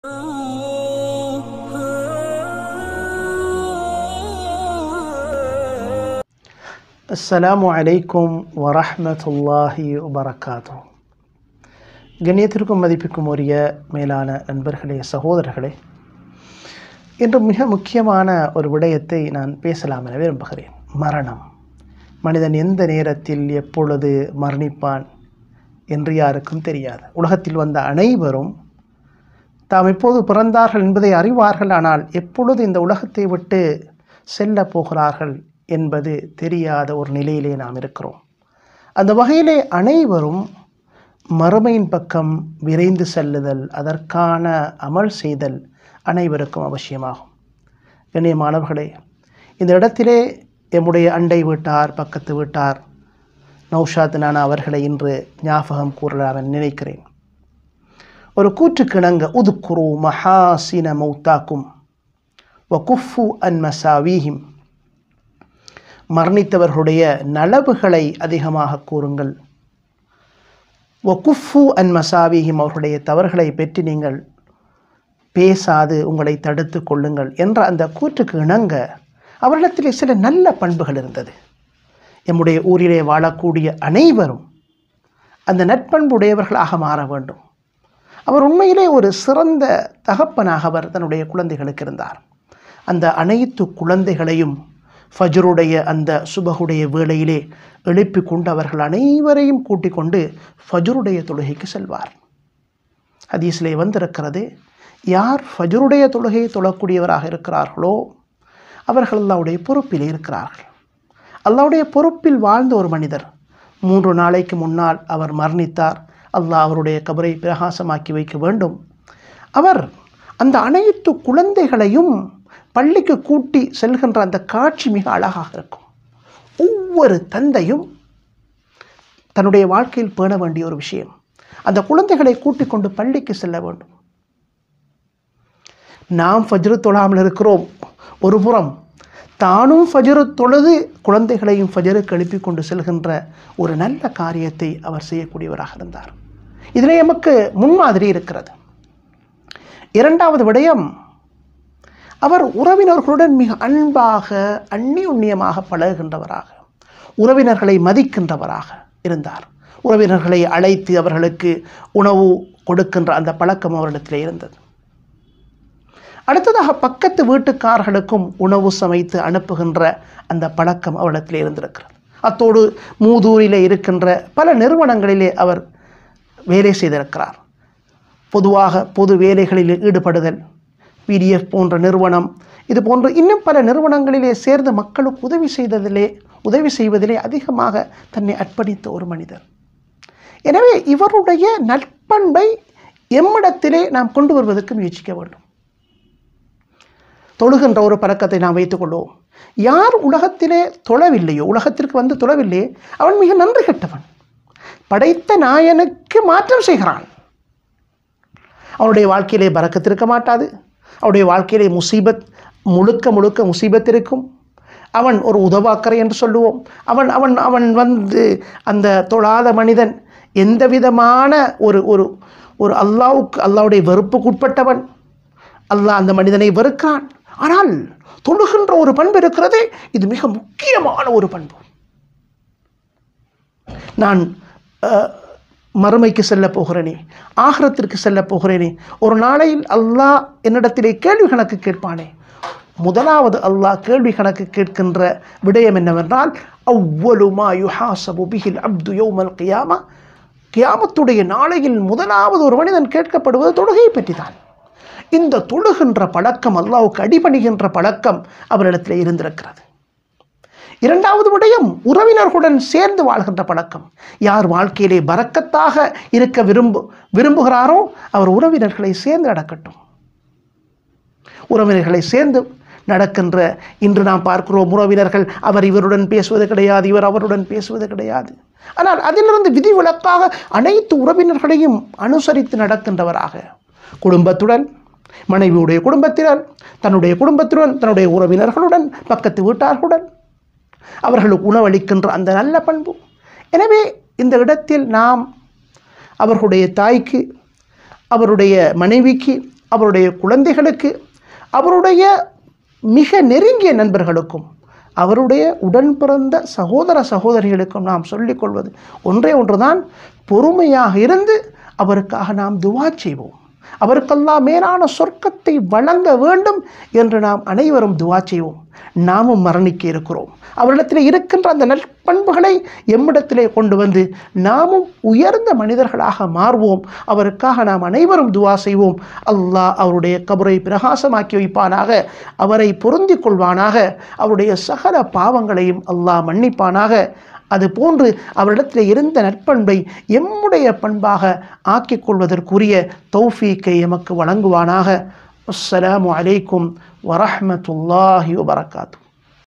அஸ்ஸலாமு அலைக்கும் வரஹ்மத்துல்லாஹி வபரகாத்து கண்ணியத்திற்கும் மதிப்பிற்கும் உரிய மேலான நண்பர்களே சகோதரர்களே இன்று மிக முக்கியமான ஒரு விடயத்தை நான் பேசலாம் என விரும்புகிறேன் மரணம் மனிதன் எந்த நேரத்தில் எப்பொழுது மரணிப்பான் என்று யாருக்கும் தெரியாது உலகத்தில் வந்த அனைவரும் தாம் எப்போது பிறந்தார்கள் என்பதை அறிவார்கள் ஆனால் எப்பொழுது இந்த உலகத்தை விட்டு செல்ல போகிறார்கள் என்பது தெரியாத ஒரு நிலையிலே நாம் இருக்கிறோம் அந்த வகையிலே அனைவரும் மறுமையின் பக்கம் விரைந்து செல்லுதல் அதற்கான அமல் செய்தல் அனைவருக்கும் அவசியமாகும் கண்ணியமானவர்களே இந்த இடத்திலே எம்முடைய அண்டை வீட்டார் பக்கத்து வீட்டார் நௌஷாத் நானா அவர்களை இன்று ஞாபகம் கூறலாம் என நினைக்கிறேன் ஒரு கூற்றுக்கிணங்க உதுக்குரு மஹாசின மௌத்தாக்கும் வகுஃபு அன் மசாவீஹிம் மரணித்தவர்களுடைய நலவுகளை அதிகமாக கூறுங்கள் ஒகுஃபு அன் மசாவிஹிம் அவர்களுடைய தவறுகளை பற்றி நீங்கள் பேசாது உங்களை தடுத்து கொள்ளுங்கள் என்ற அந்த கூற்றுக்கு இணங்க அவரிடத்தில் சில நல்ல பண்புகள் இருந்தது எம்முடைய ஊரிலே வாழக்கூடிய அனைவரும் அந்த நட்பண்புடையவர்களாக மாற வேண்டும் அவர் உண்மையிலே ஒரு சிறந்த தகப்பனாக அவர் தன்னுடைய குழந்தைகளுக்கு இருந்தார் அந்த அனைத்து குழந்தைகளையும் ஃபஜருடைய அந்த சுபகுடைய வேளையிலே எழுப்பி கொண்டு அவர்கள் அனைவரையும் கூட்டிக் கொண்டு ஃபஜருடைய தொழுகைக்கு செல்வார் ஹதீஸிலே வந்திருக்கிறது யார் ஃபஜருடைய தொழுகையை தொழக்கூடியவராக இருக்கிறார்களோ அவர்கள் அல்லாவுடைய பொறுப்பிலே இருக்கிறார்கள் அல்லாவுடைய பொறுப்பில் வாழ்ந்த ஒரு மனிதர் மூன்று நாளைக்கு முன்னால் அவர் மரணித்தார் அல்லாஹ் அவருடைய கபரை பிரகாசமாக்கி வைக்க வேண்டும் அவர் அந்த அனைத்து குழந்தைகளையும் பள்ளிக்கு கூட்டி செல்கின்ற அந்த காட்சி மிக அழகாக இருக்கும் ஒவ்வொரு தந்தையும் தன்னுடைய வாழ்க்கையில் பேண வேண்டிய ஒரு விஷயம் அந்த குழந்தைகளை கூட்டிக் கொண்டு பள்ளிக்கு செல்ல வேண்டும் நாம் ஃபஜ்ரு தொழாமல் இருக்கிறோம் ஒரு புறம் தானும் ஃபஜ்ரு தொழுது குழந்தைகளையும் ஃபஜருக்கு எழுப்பி கொண்டு செல்கின்ற ஒரு நல்ல காரியத்தை அவர் செய்யக்கூடியவராக இருந்தார் இதிலே எமக்கு முன்மாதிரி இருக்கிறது இரண்டாவது விடயம் அவர் உறவினர்களுடன் மிக அன்பாக அந்நியுண்ணியமாக பழகுகின்றவராக உறவினர்களை மதிக்கின்றவராக இருந்தார் உறவினர்களை அழைத்து அவர்களுக்கு உணவு கொடுக்கின்ற அந்த பழக்கம் அவரிடத்தில் இருந்தது அடுத்ததாக பக்கத்து வீட்டுக்காரர்களுக்கும் உணவு சமைத்து அனுப்புகின்ற அந்த பழக்கம் அவரிடத்தில் இருந்திருக்கிறது அத்தோடு மூதூரிலே இருக்கின்ற பல நிறுவனங்களிலே அவர் வேலை செய்திருக்கிறார் பொதுவாக பொது வேலைகளில் ஈடுபடுதல் பிடிஎஃப் போன்ற நிறுவனம் இது போன்ற இன்னும் பல நிறுவனங்களிலே சேர்ந்து மக்களுக்கு உதவி செய்ததிலே உதவி செய்வதிலே அதிகமாக தன்னை அர்ப்பணித்த ஒரு மனிதர் எனவே இவருடைய நற்பண்பை எம்மிடத்திலே நாம் கொண்டு வருவதற்கு முயற்சிக்க வேண்டும் தொழுகின்ற ஒரு பழக்கத்தை நாம் வைத்துக்கொள்வோம் யார் உலகத்திலே தொழவில்லையோ உலகத்திற்கு வந்து தொழவில்லையே அவன் மிக நன்றி கெட்டவன் படைத்த நாயனுக்கு மாற்றம் செய்கிறான் அவனுடைய வாழ்க்கையிலே பறக்கத்திருக்க மாட்டாது அவனுடைய வாழ்க்கையிலே முசீபத் முழுக்க முழுக்க முசீபத் இருக்கும் அவன் ஒரு உதவாக்கரை என்று சொல்லுவோம் அவன் அவன் அவன் வந்து அந்த தொழாத மனிதன் எந்த விதமான ஒரு ஒரு ஒரு அல்லாவுக்கு அல்லாவுடைய வெறுப்புக்குட்பட்டவன் அல்லாஹ் அந்த மனிதனை வெறுக்கிறான் ஆனால் தொழுகின்ற ஒரு பண்பு இருக்கிறதே இது மிக முக்கியமான ஒரு பண்பு நான் மறுமைக்கு செல்ல போகிறேனே ஆகரத்திற்கு செல்ல போகிறேனே ஒரு நாளையில் அல்லாஹ் என்னிடத்திலே கேள்வி கணக்கு கேட்பானே முதலாவது அல்லாஹ் கேள்வி கணக்கு கேட்கின்ற விடயம் என்னவென்றால் அவ்வளுமா யுஹாசபு பிஹில் அப்து யோமல் கியாமா கியாமத்துடைய நாளையில் முதலாவது ஒரு மனிதன் கேட்கப்படுவது தொழுகையை பற்றிதான் இந்த தொழுகின்ற பழக்கம் அல்லாவுக்கு அடிபணிகின்ற பழக்கம் அவரிடத்தில் இருந்திருக்கிறது இரண்டாவது விடயம் உறவினர்களுடன் சேர்ந்து வாழ்கின்ற பழக்கம் யார் வாழ்க்கையிலே பறக்கத்தாக இருக்க விரும்பு விரும்புகிறாரோ அவர் உறவினர்களை சேர்ந்து நடக்கட்டும் உறவினர்களை சேர்ந்து நடக்கின்ற இன்று நாம் பார்க்கிறோம் உறவினர்கள் அவர் இவருடன் பேசுவது கிடையாது இவர் அவருடன் பேசுவது கிடையாது ஆனால் அதிலிருந்து விதிவிலக்காக அனைத்து உறவினர்களையும் அனுசரித்து நடக்கின்றவராக குடும்பத்துடன் மனைவியுடைய குடும்பத்தினர் தன்னுடைய குடும்பத்துடன் தன்னுடைய உறவினர்களுடன் பக்கத்து வீட்டார்களுடன் அவர்களுக்கு உணவளிக்கின்ற அந்த நல்ல பண்பு எனவே இந்த இடத்தில் நாம் அவர்களுடைய தாய்க்கு அவருடைய மனைவிக்கு அவருடைய குழந்தைகளுக்கு அவருடைய மிக நெருங்கிய நண்பர்களுக்கும் அவருடைய உடன் பிறந்த சகோதர சகோதரிகளுக்கும் நாம் சொல்லிக்கொள்வது ஒன்றே ஒன்றுதான் பொறுமையாக இருந்து அவருக்காக நாம் துவா செய்வோம் அவருக்கெல்லாம் மேலான சொர்க்கத்தை வழங்க வேண்டும் என்று நாம் அனைவரும் துவா செய்வோம் நாமும் மரணிக்க இருக்கிறோம் அவரிடத்தில் இருக்கின்ற அந்த நற்பண்புகளை எம்மிடத்திலே கொண்டு வந்து நாமும் உயர்ந்த மனிதர்களாக மாறுவோம் அவருக்காக நாம் அனைவரும் துவா செய்வோம் அல்லாஹ் அவருடைய கபரை பிரகாசமாக்கி வைப்பானாக அவரை பொருந்திக் கொள்வானாக அவருடைய சகல பாவங்களையும் அல்லாஹ் மன்னிப்பானாக அது போன்று அவரிடத்தில் இருந்த நற்பண்பை எம்முடைய பண்பாக ஆக்கிக் கொள்வதற்குரிய தௌஃபீக்கை எமக்கு வழங்குவானாக அஸ்ஸலாமு அலைக்கும் வரஹ்மத்துல்லாஹி வபரகாத்து